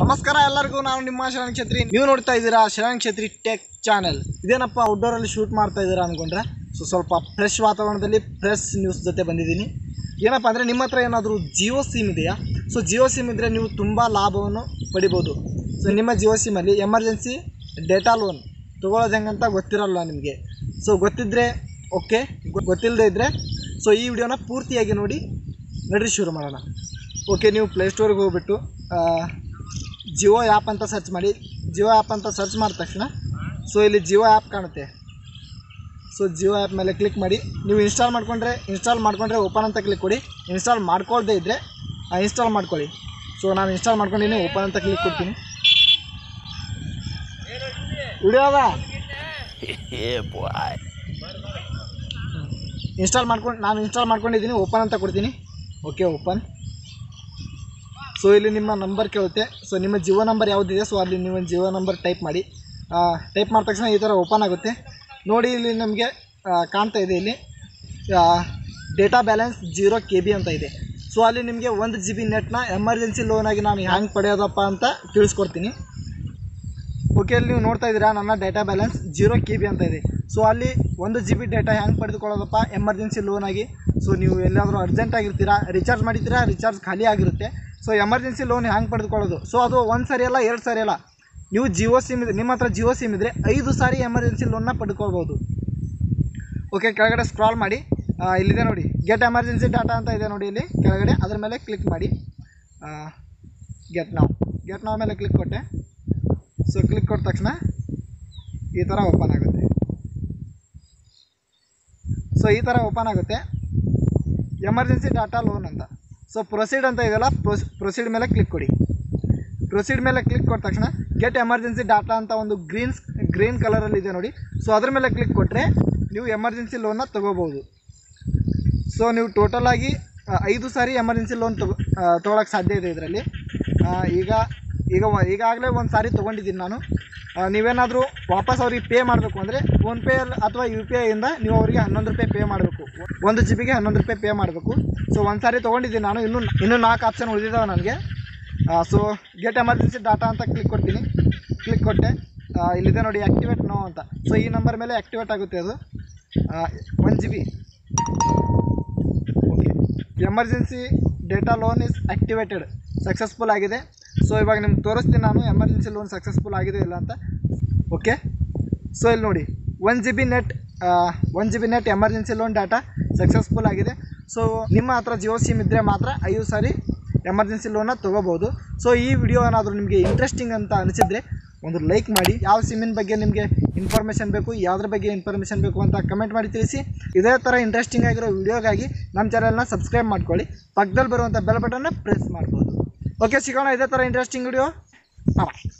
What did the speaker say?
ನಮಸ್ಕಾರ ಎಲ್ಲರಿಗೂ ನಾನು ನಿಮ್ಮ ಶರಣ್ ಛತ್ರಿ ನೀವು ನೋಡ್ತಾ ಇದ್ದೀರಾ ಶರಣ್ ಛತ್ರಿ ಟೆಕ್ ಚಾನೆಲ್ ಇದೇನಪ್ಪ ಔಟ್ಡೋರ್ ಅಲ್ಲಿ ಶೂಟ್ ಮಾಡ್ತಾ ಇದ್ದೀರಾ ಅನ್ಕೊಂಡ್ರೆ ಸೊ ಸ್ವಲ್ಪ ಫ್ರೆಶ್ ವಾತಾವರಣದಲ್ಲಿ ಫ್ರೆಶ್ ನ್ಯೂಸ್ ಜೊತೆ ಬಂದಿದ್ದೀನಿ ಏನಪ್ಪ ಅಂದರೆ ನಿಮ್ಮ ಹತ್ರ ಏನಾದರೂ ಜಿಯೋ ಸಿಮ್ ಇದೆಯಾ ಸೊ ಜಿಯೋ ಸಿಮ್ ಇದ್ದರೆ ನೀವು ತುಂಬ ಲಾಭವನ್ನು ಪಡಿಬೋದು ಸೊ ನಿಮ್ಮ ಜಿಯೋ ಸಿಮಲ್ಲಿ ಎಮರ್ಜೆನ್ಸಿ ಡೇಟಾ ಲೋನ್ ತೊಗೊಳೋದು ಹೆಂಗಂತ ಗೊತ್ತಿರಲ್ಲ ನಿಮಗೆ ಸೊ ಗೊತ್ತಿದ್ದರೆ ಓಕೆ ಗೊತ್ತಿಲ್ಲದೆ ಇದ್ದರೆ ಸೊ ಈ ವಿಡಿಯೋನ ಪೂರ್ತಿಯಾಗಿ ನೋಡಿ ನಡ್ರಿ ಶುರು ಮಾಡೋಣ ಓಕೆ ನೀವು ಪ್ಲೇಸ್ಟೋರ್ಗೆ ಹೋಗ್ಬಿಟ್ಟು ಆ, ಜಿಯೋ ಆ್ಯಪ್ ಅಂತ ಸರ್ಚ್ ಮಾಡಿ ಜಿಯೋ ಆ್ಯಪ್ ಅಂತ ಸರ್ಚ್ ಮಾಡಿದ ತಕ್ಷಣ ಸೊ ಇಲ್ಲಿ ಜಿಯೋ ಆ್ಯಪ್ ಕಾಣುತ್ತೆ ಸೊ ಜಿಯೋ ಆ್ಯಪ್ ಮೇಲೆ ಕ್ಲಿಕ್ ಮಾಡಿ ನೀವು ಇನ್ಸ್ಟಾಲ್ ಮಾಡ್ಕೊಂಡ್ರೆ ಇನ್ಸ್ಟಾಲ್ ಮಾಡ್ಕೊಂಡ್ರೆ ಓಪನ್ ಅಂತ ಕ್ಲಿಕ್ ಕೊಡಿ ಇನ್ಸ್ಟಾಲ್ ಮಾಡ್ಕೊಳ್ದೇ ಇದ್ದರೆ ಇನ್ಸ್ಟಾಲ್ ಮಾಡ್ಕೊಳ್ಳಿ ಸೊ ನಾನು ಇನ್ಸ್ಟಾಲ್ ಮಾಡ್ಕೊಂಡಿನಿ ಓಪನ್ ಅಂತ ಕ್ಲಿಕ್ ಕೊಡ್ತೀನಿ ವಿಡಿಯೋ ಅದ ಇನ್ಸ್ಟಾಲ್ ಮಾಡ್ಕೊಂಡು ನಾನು ಇನ್ಸ್ಟಾಲ್ ಮಾಡ್ಕೊಂಡಿದ್ದೀನಿ ಓಪನ್ ಅಂತ ಕೊಡ್ತೀನಿ ಓಕೆ ಓಪನ್ ಸೊ ಇಲ್ಲಿ ನಿಮ್ಮ ನಂಬರ್ ಕೇಳುತ್ತೆ ಸೊ ನಿಮ್ಮ ಜಿಯೋ ನಂಬರ್ ಯಾವುದಿದೆ ಸೊ ಅಲ್ಲಿ ನೀವು ಜಿಯೋ ನಂಬರ್ ಟೈಪ್ ಮಾಡಿ ಟೈಪ್ ಮಾಡಿದ ತಕ್ಷಣ ಈ ಥರ ಓಪನ್ ಆಗುತ್ತೆ ನೋಡಿ ಇಲ್ಲಿ ನಮಗೆ ಕಾಣ್ತಾ ಇದೆ ಇಲ್ಲಿ data balance zero K B ಅಂತ ಇದೆ ಸೊ ಅಲ್ಲಿ ನಿಮಗೆ ಒಂದು ಜಿ ಬಿ ನೆಟ್ನ ಎಮರ್ಜೆನ್ಸಿ ಲೋನಾಗಿ ನಾನು ಹ್ಯಾಂಗೆ ಪಡೆಯೋದಪ್ಪ ಅಂತ ತಿಳಿಸ್ಕೊಡ್ತೀನಿ ಓಕೆ ಅಲ್ಲಿ ನೀವು ನೋಡ್ತಾ ಇದ್ದೀರಾ ನನ್ನ data balance zero K B ಅಂತ ಇದೆ ಸೊ ಅಲ್ಲಿ ಒಂದು ಜಿ ಬಿ ಡೇಟಾ ಹೆಂಗೆ ಪಡೆದುಕೊಳ್ಳೋದಪ್ಪ ಎಮರ್ಜೆನ್ಸಿ ಲೋನಾಗಿ ಸೊ ನೀವು ಎಲ್ಲಾದರೂ ಅರ್ಜೆಂಟ್ ಆಗಿರ್ತೀರಾ ರಿಚಾರ್ಜ್ ಮಾಡಿದ್ದೀರಾ ರಿಚಾರ್ಜ್ ಖಾಲಿ ಆಗಿರುತ್ತೆ ಸೊ ಎಮರ್ಜೆನ್ಸಿ ಲೋನ್ ಹೆಂಗೆ ಪಡೆದುಕೊಳ್ಳೋದು ಸೊ ಅದು ಒಂದು ಸರಿ ಅಲ್ಲ ಎರಡು ಸರಿ ಅಲ್ಲ ನೀವು ಜಿಯೋ ಸಿಮ್ ಇದೆ ನಿಮ್ಮ ಹತ್ರ ಜಿಯೋ ಸಿಮ್ ಇದ್ದರೆ ಐದು ಸಾರಿ ಎಮರ್ಜೆನ್ಸಿ ಲೋನ್ನ ಪಡ್ಕೊಳ್ಬೋದು ಓಕೆ ಕೆಳಗಡೆ ಸ್ಕ್ರಾಲ್ ಮಾಡಿ ಆ, ಇಲ್ಲಿದೆ ನೋಡಿ ಗೆಟ್ ಎಮರ್ಜೆನ್ಸಿ ಡಾಟಾ ಅಂತ ಇದೆ ನೋಡಿ ಇಲ್ಲಿ ಕೆಳಗಡೆ ಅದ್ರ ಮೇಲೆ ಕ್ಲಿಕ್ ಮಾಡಿ ಗೆಟ್ ನಾವು ಗೆಟ್ ನಾವು ಮೇಲೆ ಕ್ಲಿಕ್ ಕೊಟ್ಟೆ ಸೊ ಕ್ಲಿಕ್ ಕೊಟ್ಟ ತಕ್ಷಣ ಈ ಥರ ಓಪನ್ ಆಗುತ್ತೆ ಸೊ ಈ ಥರ ಓಪನ್ ಆಗುತ್ತೆ ಎಮರ್ಜೆನ್ಸಿ ಡಾಟಾ ಲೋನ್ ಅಂತ ಸೊ ಪ್ರೊಸೀಡ್ ಅಂತ ಇದೆಯಲ್ಲ ಪ್ರೊಸೀಡ್ ಮೇಲೆ ಕ್ಲಿಕ್ ಕೊಡಿ ಪ್ರೊಸೀಡ್ ಮೇಲೆ ಕ್ಲಿಕ್ ಕೊಟ್ಟ ತಕ್ಷಣ ಗೆಟ್ ಎಮರ್ಜೆನ್ಸಿ ಡಾಟಾ ಅಂತ ಒಂದು ಗ್ರೀನ್ ಗ್ರೀನ್ ಕಲರಲ್ಲಿ ಇದೆ ನೋಡಿ ಸೊ ಅದ್ರ ಮೇಲೆ ಕ್ಲಿಕ್ ಕೊಟ್ಟರೆ ನೀವು ಎಮರ್ಜೆನ್ಸಿ ಲೋನ್ನ ತೊಗೋಬೋದು ಸೊ ನೀವು ಟೋಟಲಾಗಿ ಐದು ಸಾರಿ ಎಮರ್ಜೆನ್ಸಿ ಲೋನ್ ತಗೋ ತೊಗೊಳಕ್ಕೆ ಸಾಧ್ಯ ಇದೆ ಇದರಲ್ಲಿ ಈಗ ಈಗ ವ- ಈಗಾಗಲೇ ಒಂದು ಸಾರಿ ತೊಗೊಂಡಿದ್ದೀನಿ ನಾನು ಆ, ನೀವೇನಾದರೂ ವಾಪಸ್ ಅವ್ರಿಗೆ ಪೇ ಮಾಡಬೇಕು ಅಂದರೆ ಫೋನ್ಪೇ ಅಥವಾ ಯು ಪಿ ಐಯಿಂದ ನೀವು ಅವರಿಗೆ ಹನ್ನೊಂದು ರೂಪಾಯಿ ಪೇ ಮಾಡಬೇಕು ಒಂದು ಜಿ ಬಿಗೆ ಹನ್ನೊಂದು ರೂಪಾಯಿ ಪೇ ಮಾಡಬೇಕು ಸೊ ಒಂದು ಸಾರಿ ತೊಗೊಂಡಿದ್ದೀನಿ ನಾನು ಇನ್ನೂ ಇನ್ನೂ ನಾಲ್ಕು ಆಪ್ಷನ್ ಉಳಿದಿದ್ದಾವೆ ನನಗೆ ಸೊ ಗೆಟ್ ಎಮರ್ಜೆನ್ಸಿ ಡಾಟಾ ಅಂತ ಕ್ಲಿಕ್ ಕೊಡ್ತೀನಿ ಕ್ಲಿಕ್ ಕೊಟ್ಟೆ ಆ, ಇಲ್ಲಿದೆ ನೋಡಿ ಆ್ಯಕ್ಟಿವೇಟ್ ನೋ ಅಂತ ಸೊ ಈ ನಂಬರ್ ಮೇಲೆ ಆ್ಯಕ್ಟಿವೇಟ್ ಆಗುತ್ತೆ ಅದು one G B okay emergency data loan is activated successful ಆಗಿದೆ ಸೊ ಇವಾಗ ನಿಮ್ಗೆ ತೋರಿಸ್ತೀನಿ ನಾನು ಎಮರ್ಜೆನ್ಸಿ ಲೋನ್ ಸಕ್ಸಸ್ಫುಲ್ ಆಗಿದೆ ಇಲ್ಲ ಅಂತ ಓಕೆ ಸೊ ಇಲ್ಲಿ ನೋಡಿ one G B net one G B net emergency loan data successful ಆಗಿದೆ ಸೊ ನಿಮ್ಮ ಹತ್ರ ಜಿಯೋ ಸಿಮ್ ಇದ್ದರೆ ಮಾತ್ರ ಐದು ಸಾರಿ ಎಮರ್ಜೆನ್ಸಿ ಲೋನ್ನ ತೊಗೋಬೋದು ಸೊ ಈ ವಿಡಿಯೋ ಏನಾದರೂ ನಿಮಗೆ ಇಂಟ್ರೆಸ್ಟಿಂಗ್ ಅಂತ ಅನಿಸಿದರೆ ಒಂದು ಲೈಕ್ ಮಾಡಿ ಯಾವ ಸಿಮ್ಮಿನ ಬಗ್ಗೆ ನಿಮಗೆ ಇನ್ಫಾರ್ಮೇಷನ್ ಬೇಕು ಯಾವುದ್ರ ಬಗ್ಗೆ ಇನ್ಫಾರ್ಮೇಷನ್ ಬೇಕು ಅಂತ ಕಮೆಂಟ್ ಮಾಡಿ ತಿಳಿಸಿ ಇದೇ ಥರ ಇಂಟ್ರೆಸ್ಟಿಂಗ್ ಆಗಿರೋ ವಿಡಿಯೋಗಾಗಿ ನಮ್ಮ ಚಾನಲ್ನ ಸಬ್ಸ್ಕ್ರೈಬ್ ಮಾಡ್ಕೊಳ್ಳಿ ಪಕ್ಕದಲ್ಲಿ ಬರುವಂಥ ಬೆಲ್ ಬಟನ್ನ ಪ್ರೆಸ್ ಮಾಡ್ಬೋದು ಓಕೆ ಸಿಗೋಣ ಇದೇ ಥರ ಇಂಟ್ರೆಸ್ಟಿಂಗ್ ವಿಡಿಯೋ ಬಾಯ್